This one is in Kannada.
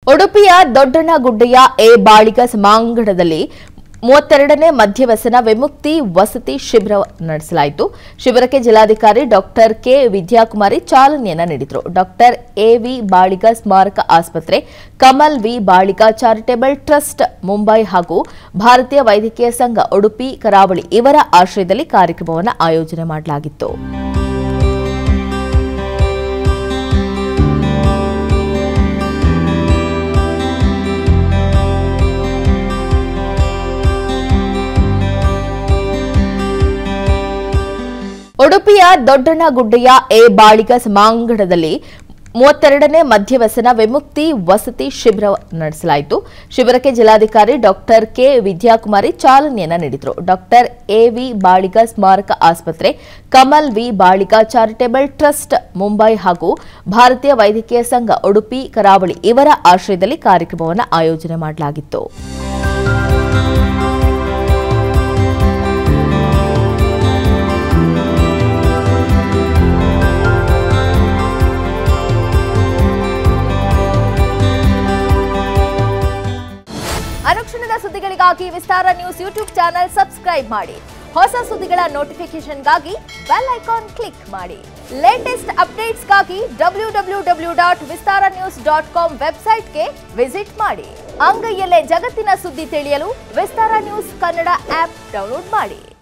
ಉಡುಪಿಯ ದೊಡ್ಡನಗುಡ್ಡೆಯ ಎ ಬಾಳಿಗ ಸಭಾಂಗಣದಲ್ಲಿ ಮೂವತ್ತೆರಡನೇ ಮದ್ಯವ್ಯಸನ ವಿಮುಕ್ತಿ ವಸತಿ ಶಿಬಿರ ನಡೆಸಲಾಯಿತು ಶಿಬಿರಕ್ಕೆ ಜಿಲ್ಲಾಧಿಕಾರಿ ಡಾಕ್ಟರ್ ಕೆ ವಿದ್ಯಾಕುಮಾರಿ ಚಾಲನೆಯನ್ನ ನೀಡಿದರು ಡಾಕ್ಟರ್ ಎ ವಿ ಬಾಳಿಗ ಸ್ಮಾರಕ ಆಸ್ಪತ್ರೆ Kamal V Baliga charitable trust Mumbai ಹಾಗೂ ಭಾರತೀಯ ವೈದ್ಯಕೀಯ ಸಂಘ ಉಡುಪಿ ಕರಾವಳಿ ಇವರ ಆಶ್ರಯದಲ್ಲಿ ಕಾರ್ಯಕ್ರಮವನ್ನು ಆಯೋಜನೆ ಮಾಡಲಾಗಿತ್ತು ಉಡುಪಿಯ ದೊಡ್ಡನಗುಡ್ಡೆಯ ಎ ಬಾಳಿಗ ಸಭಾಂಗಣದಲ್ಲಿ ಮೂವತ್ತೆರಡನೇ ಮದ್ಯವ್ಯಸನ ವಿಮುಕ್ತಿ ವಸತಿ ಶಿಬಿರ ನಡೆಸಲಾಯಿತು ಶಿಬಿರಕ್ಕೆ ಜಿಲ್ಲಾಧಿಕಾರಿ ಡಾಕ್ಟರ್ ಕೆ ವಿದ್ಯಾಕುಮಾರಿ ಚಾಲನೆಯನ್ನ ನೀಡಿದರು ಡಾಕ್ಟರ್ ಎ ವಿ ಬಾಳಿಗ ಸ್ಮಾರಕ ಆಸ್ಪತ್ರೆ Kamal V Baliga charitable trust Mumbai ಹಾಗೂ ಭಾರತೀಯ ವೈದ್ಯಕೀಯ ಸಂಘ ಉಡುಪಿ ಕರಾವಳಿ ಇವರ ಆಶ್ರಯದಲ್ಲಿ ಕಾರ್ಯಕ್ರಮವನ್ನು ಆಯೋಜನೆ ಮಾಡಲಾಗಿತ್ತು ಅನುಕ್ಷಣದ ಸುದ್ದಿಗಳಿಗಾಗಿ Vistara news YouTube channel subscribe ಮಾಡಿ ಹೊಸ ಸುದ್ದಿಗಳ ನೋಟಿಫಿಕೇಶನ್ಗಾಗಿ ಬೆಲ್ ಐಕಾನ್ ಕ್ಲಿಕ್ ಮಾಡಿ ಲೇಟೆಸ್ಟ್ ಅಪ್ಡೇಟ್ಸ್ಗಾಗಿ W W W dot Vistara news dot com ವೆಬ್ಸೈಟ್ಗೆ ವಿಸಿಟ್ ಮಾಡಿ ಅಂಗೈಯಲ್ಲೇ ಜಗತ್ತಿನ ಸುದ್ದಿ ತಿಳಿಯಲು Vistara news Kannada app download ಮಾಡಿ